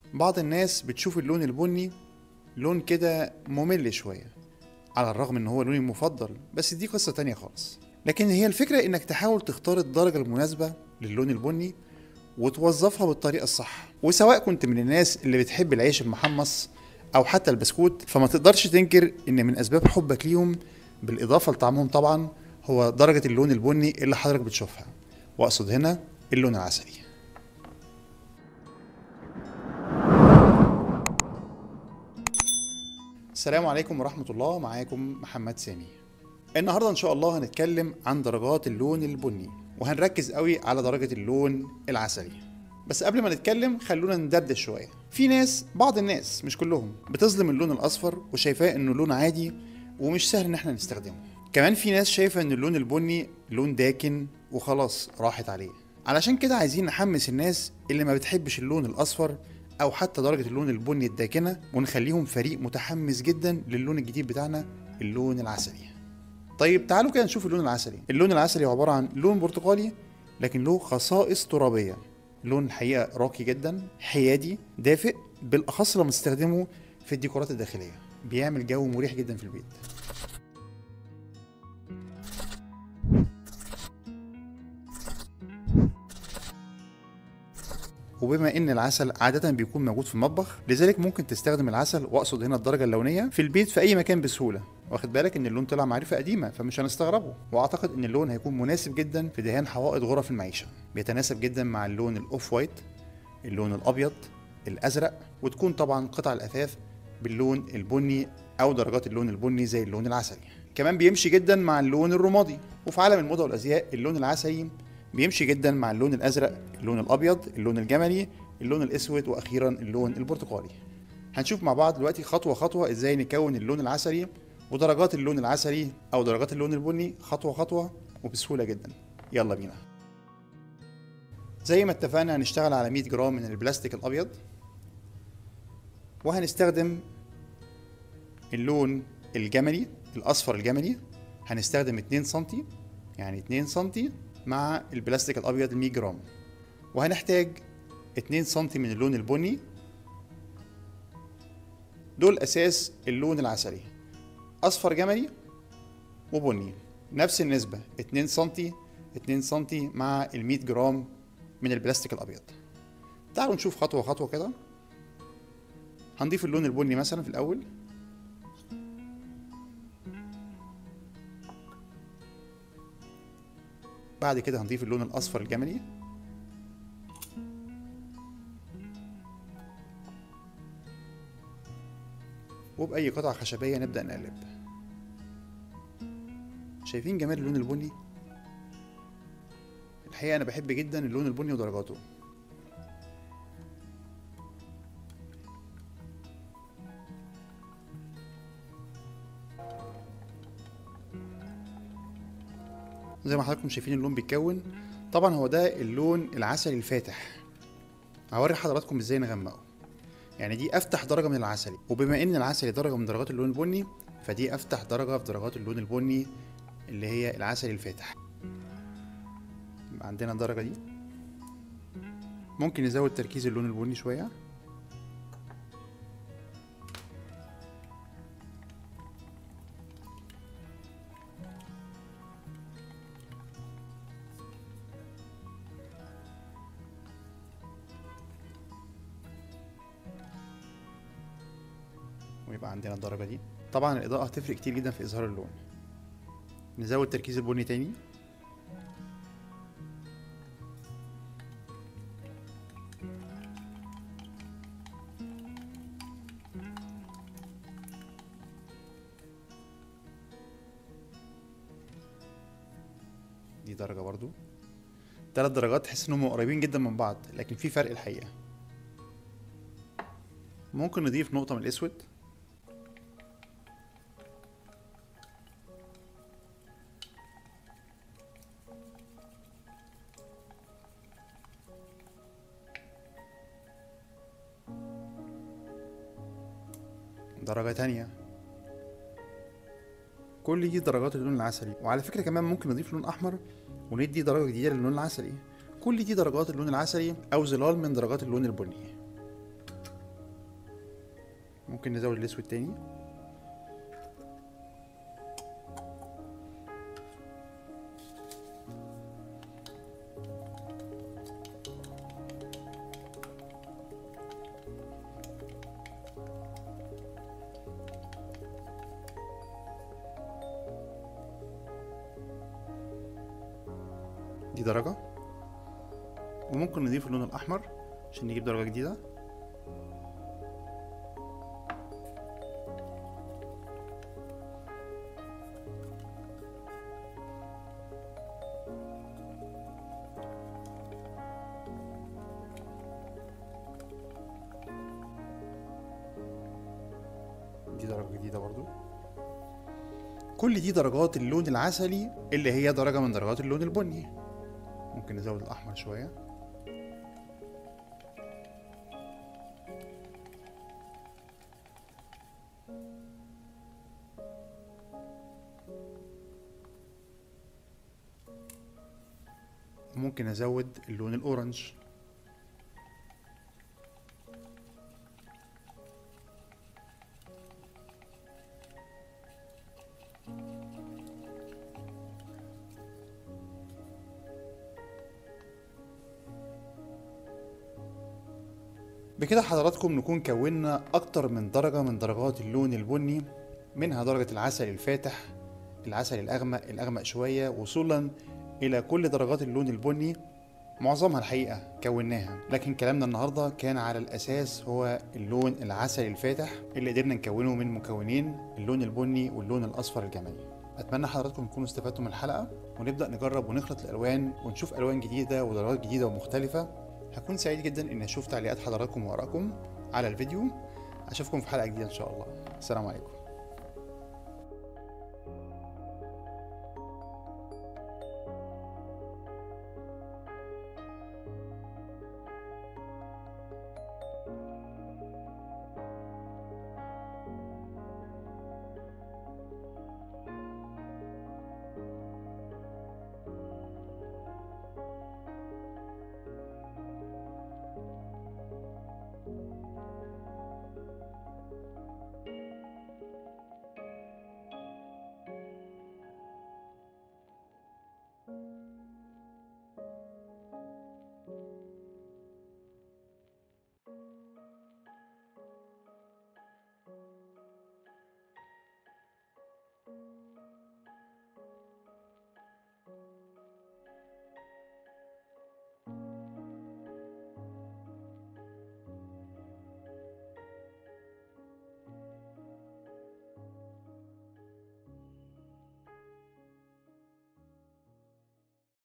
بعض الناس بتشوف اللون البني لون كده ممل شوية على الرغم ان هو لوني المفضل بس دي قصة تانية خالص لكن هي الفكرة انك تحاول تختار الدرجة المناسبة للون البني وتوظفها بالطريقة الصح وسواء كنت من الناس اللي بتحب العيش المحمص او حتى البسكوت فما تقدرش تنكر ان من اسباب حبك ليهم بالاضافة لطعمهم طبعا هو درجة اللون البني اللي حضرتك بتشوفها واقصد هنا اللون العسلي السلام عليكم ورحمة الله معاكم محمد سامي النهاردة إن شاء الله هنتكلم عن درجات اللون البني وهنركز قوي على درجة اللون العسلي بس قبل ما نتكلم خلونا ندردش شوية في ناس بعض الناس مش كلهم بتظلم اللون الأصفر وشايفاه إنه لون عادي ومش سهل إن احنا نستخدمه كمان في ناس شايفة إن اللون البني لون داكن وخلاص راحت عليه علشان كده عايزين نحمس الناس اللي ما بتحبش اللون الأصفر او حتى درجه اللون البني الداكنه ونخليهم فريق متحمس جدا للون الجديد بتاعنا اللون العسلي طيب تعالوا كده نشوف اللون العسلي اللون العسلي عباره عن لون برتقالي لكن له خصائص ترابيه لون الحقيقه راقي جدا حيادي دافئ بالاخص لما تستخدمه في الديكورات الداخليه بيعمل جو مريح جدا في البيت وبما ان العسل عاده بيكون موجود في المطبخ لذلك ممكن تستخدم العسل واقصد هنا الدرجه اللونيه في البيت في اي مكان بسهوله واخد بالك ان اللون طلع معرفه قديمه فمش هنستغربه واعتقد ان اللون هيكون مناسب جدا في دهان حوائط غرف المعيشه بيتناسب جدا مع اللون الاوف وايت اللون الابيض الازرق وتكون طبعا قطع الاثاث باللون البني او درجات اللون البني زي اللون العسلي كمان بيمشي جدا مع اللون الرمادي وفي عالم الموضه والازياء اللون العسلي بيمشي جدا مع اللون الازرق اللون الابيض اللون الجملي اللون الاسود واخيرا اللون البرتقالي هنشوف مع بعض دلوقتي خطوه خطوه ازاي نكون اللون العسلي ودرجات اللون العسلي او درجات اللون البني خطوه خطوه وبسهوله جدا يلا بينا زي ما اتفقنا هنشتغل على 100 جرام من البلاستيك الابيض وهنستخدم اللون الجملي الاصفر الجملي هنستخدم 2 سم يعني 2 سم مع البلاستيك الابيض 100 جرام وهنحتاج 2 سم من اللون البني دول اساس اللون العسلي اصفر جملي وبني نفس النسبه 2 سم 2 سم مع ال 100 جرام من البلاستيك الابيض تعالوا نشوف خطوه خطوه كده هنضيف اللون البني مثلا في الاول بعد كده هنضيف اللون الاصفر الجملي وبأي قطعة خشبية نبدأ نقلب شايفين جمال اللون البني الحقيقة أنا بحب جدا اللون البني ودرجاته زي ما حضراتكم شايفين اللون بيتكون طبعا هو ده اللون العسلي الفاتح هوري حضراتكم ازاي نغمقه يعني دي افتح درجه من العسلي وبما ان العسلي درجه من درجات اللون البني فدي افتح درجه في درجات اللون البني اللي هي العسلي الفاتح عندنا الدرجه دي ممكن نزود تركيز اللون البني شويه ويبقى عندنا الدرجة دي طبعا الإضاءة هتفرق كتير جدا في إظهار اللون نزود تركيز البني تاني دي درجة برضو تلات درجات تحس انهم قريبين جدا من بعض لكن في فرق الحقيقة ممكن نضيف نقطة من الأسود درجة تانية كل دي درجات اللون العسلي وعلى فكرة كمان ممكن نضيف لون أحمر وندي درجة جديدة للون العسلي كل دي درجات اللون العسلي أو ظلال من درجات اللون البني ممكن نزود الاسود تاني دي درجة وممكن نضيف اللون الأحمر عشان نجيب درجة جديدة دي درجة جديدة برضو كل دي درجات اللون العسلي اللي هي درجة من درجات اللون البني ممكن نزود الأحمر شوية ممكن أزود اللون الأورنج بكده حضراتكم نكون كونا أكتر من درجة من درجات اللون البني منها درجة العسل الفاتح العسل الأغمق الأغمق شوية وصولا إلى كل درجات اللون البني معظمها الحقيقة كوناها لكن كلامنا النهاردة كان على الأساس هو اللون العسل الفاتح اللي قدرنا نكونه من مكونين اللون البني واللون الأصفر الجمالي أتمنى حضراتكم تكونوا استفدتوا من الحلقة ونبدأ نجرب ونخلط الألوان ونشوف ألوان جديدة ودرجات جديدة ومختلفة هكون سعيد جدا إن أشوف تعليقات حضراتكم وآرائكم على الفيديو أشوفكم في حلقة جديدة إن شاء الله السلام عليكم